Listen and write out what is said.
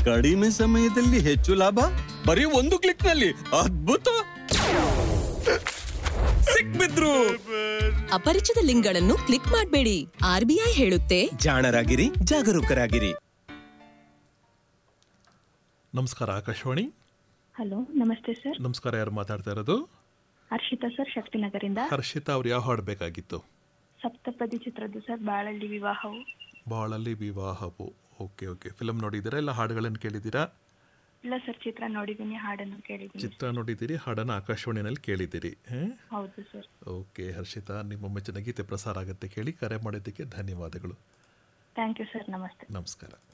ಕಡಿಮೆ ಸಮಯದಲ್ಲಿ ಹೆಚ್ಚು ಲಾಭ ಬರೀ ಒಂದು ಕ್ಲಿಕ್ ನಲ್ಲಿ ಅದ್ಭುತ ಸಿಕ್ಬಿದ್ರು ಅಪರಿಚಿತ ಲಿಂಕ್ಗಳನ್ನು ಕ್ಲಿಕ್ ಮಾಡಬೇಡಿ ಆರ್ಬಿಐ ಹೇಳುತ್ತೆ ಜಾಣರಾಗಿರಿ ಜಾಗರೂಕರಾಗಿರಿ ನಮಸ್ಕಾರ ಆಕಾಶವಾಣಿ ಹಲೋ ನಮಸ್ತೆ ಸರ್ ನಮಸ್ಕಾರ ಯಾರು ಮಾತಾಡ್ತಾ ಇರೋದು ಹರ್ಷಿತಾ ಸರ್ ಶಕ್ತಿನಗರಿಂದ ಹರ್ಷಿತಾ ಅವ್ರು ಯಾವ ಹಾಡು ಬೇಕಾಗಿತ್ತು ಸಪ್ತಪದಿ ಚಿತ್ರದ್ದು ಸರ್ ಬಾಳಲ್ಲಿ ವಿವಾಹವು ಬಾಳಲ್ಲಿ ವಿವಾಹವು ಓಕೆ ಓಕೆ ಫಿಲಮ್ ನೋಡಿದ್ದೀರಾ ಇಲ್ಲ ಹಾಡುಗಳನ್ನು ಕೇಳಿದ್ದೀರಾ ಇಲ್ಲ ಸರ್ ಚಿತ್ರ ನೋಡಿದ್ದೀನಿ ಹಾಡನ್ನು ಕೇಳಿದ್ದೀನಿ ಚಿತ್ರ ನೋಡಿದ್ದೀರಿ ಹಾಡನ್ನು ಆಕಾಶವಾಣಿನಲ್ಲಿ ಕೇಳಿದ್ದೀರಿ ಹ್ಮ್? ಹೌದು ಸರ್ ಓಕೆ ಹರ್ಷಿತಾ ನಿಮ್ಮ ಮೆಚ್ಚಿನ ಗೀತೆ ಪ್ರಸಾರ ಆಗುತ್ತೆ ಕೇಳಿ ಕರೆ ಮಾಡಿದ್ದಕ್ಕೆ ಧನ್ಯವಾದಗಳು ಥ್ಯಾಂಕ್ ಯು ಸರ್ ನಮಸ್ತೆ ನಮಸ್ಕಾರ